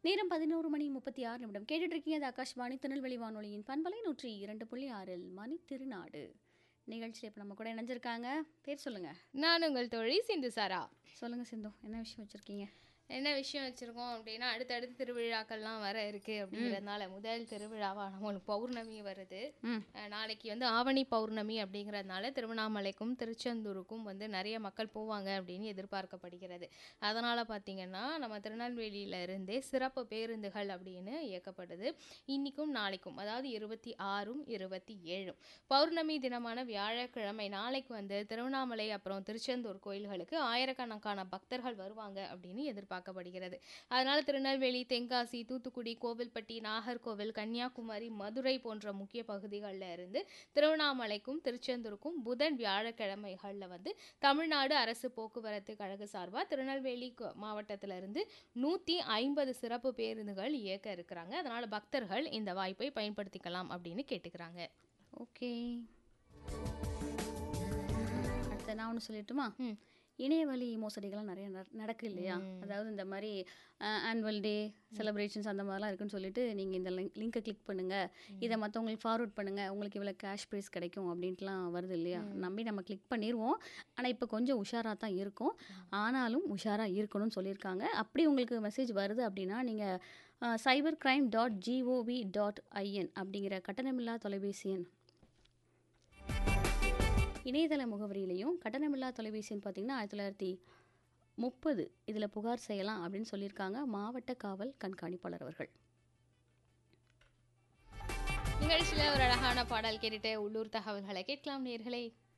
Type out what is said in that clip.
நேரம் பதினோரு மணி முப்பத்தி ஆறு நிமிடம் கேட்டுட்டு இருக்கீங்க அது ஆகாஷ்வாணி திருநெல்வேலி வானொலியின் பண்பலை நூற்றி இரண்டு புள்ளி ஆறில் மணி திருநாடு நிகழ்ச்சியில் இப்போ நம்ம கூட இணைஞ்சிருக்காங்க பேர் சொல்லுங்க நான் உங்கள் தோழி சிந்து சாரா சொல்லுங்க சிந்து என்ன விஷயம் வச்சிருக்கீங்க என்ன விஷயம் வச்சுருக்கோம் அப்படின்னா அடுத்தடுத்து திருவிழாக்கள்லாம் வர இருக்குது அப்படிங்கிறதுனால முதல் திருவிழாவா நம்மளுக்கு பௌர்ணமி வருது ம் அஹ் நாளைக்கு வந்து ஆவணி பௌர்ணமி அப்படிங்கிறதுனால திருவண்ணாமலைக்கும் திருச்செந்தூருக்கும் வந்து நிறைய மக்கள் போவாங்க அப்படின்னு எதிர்பார்க்கப்படுகிறது அதனால் பார்த்திங்கன்னா நம்ம திருநெல்வேலியில இருந்தே சிறப்பு பேருந்துகள் அப்படின்னு இயக்கப்படுது இன்றைக்கும் நாளைக்கும் அதாவது இருபத்தி ஆறும் இருபத்தி ஏழும் பௌர்ணமி தினமான வியாழக்கிழமை நாளைக்கு வந்து திருவண்ணாமலை அப்புறம் திருச்செந்தூர் கோயில்களுக்கு ஆயிரக்கணக்கான பக்தர்கள் வருவாங்க அப்படின்னு எதிர்பார்க்கப்படுகிறது அதனால் திருநெல்வேலி தென்காசி தூத்துக்குடி கோவில்பட்டி நாகர்கோவில் கன்னியாகுமரி மதுரை போன்ற முக்கிய பகுதிகளில் இருந்து திருவண்ணாமலைக்கும் திருச்செந்தூருக்கும் புதன் வியாழக்கிழமைகளில் வந்து தமிழ்நாடு அரசு போக்குவரத்து கழக சார்பாக திருநெல்வேலி கு- மாவட்டத்துல இருந்து நூற்றி ஐம்பது சிறப்பு பேருந்துகள் இயக்க இருக்கிறாங்க அதனால் பக்தர்கள் இந்த வாய்ப்பை பயன்படுத்திக்கலாம் அப்படின்னு கேட்டுக்கிறாங்க ஓகே அடுத்து நான் ஒன்று சொல்லட்டுமா ம். இணையவழி மோசடிகள்லாம் நிறைய நட- நடக்கு இல்லையா அதாவது இந்த மாதிரி ஆனுவல் டே செலிப்ரேஷன்ஸ் அந்த மாதிரிலாம் இருக்குன்னு சொல்லிட்டு நீங்கள் இந்த லிங்க் லிங்கை கிளிக் பண்ணுங்கள் இதை மற்றவங்களுக்கு ஃபார்வர்ட் பண்ணுங்கள் உங்களுக்கு இவ்வளோ கேஷ் ப்ரைஸ் கிடைக்கும் அப்படின்ட்டுலாம் வருது இல்லையா நம்பி நம்ம கிளிக் பண்ணிடுவோம் ஆனால் இப்போ கொஞ்சம் உஷாராக தான் இருக்கும் ஆனாலும் உஷாராக இருக்கணும்னு சொல்லியிருக்காங்க அப்படி உங்களுக்கு மெசேஜ் வருது அப்படின்னா நீங்கள் cyber crime dot GOV dot IN அப்படிங்கிற கட்டணமில்லா தொலைபேசி எண் இணையதள முகவரியிலையும் கட்டணமில்லா தொலைபேசி எண் பார்த்தீங்கன்னா ஆயிரத்தி தொள்ளாயிரத்தி முப்பது இதில் புகார் செய்யலாம் அப்படின்னு சொல்லியிருக்காங்க மாவட்ட காவல் கண்காணிப்பாளர் அவர்கள் நிகழ்ச்சியில் ஒரு அழகான பாடல் கேட்டுட்டு உள்ளூர் தகவல்களை கேட்கலாம் நேர்களே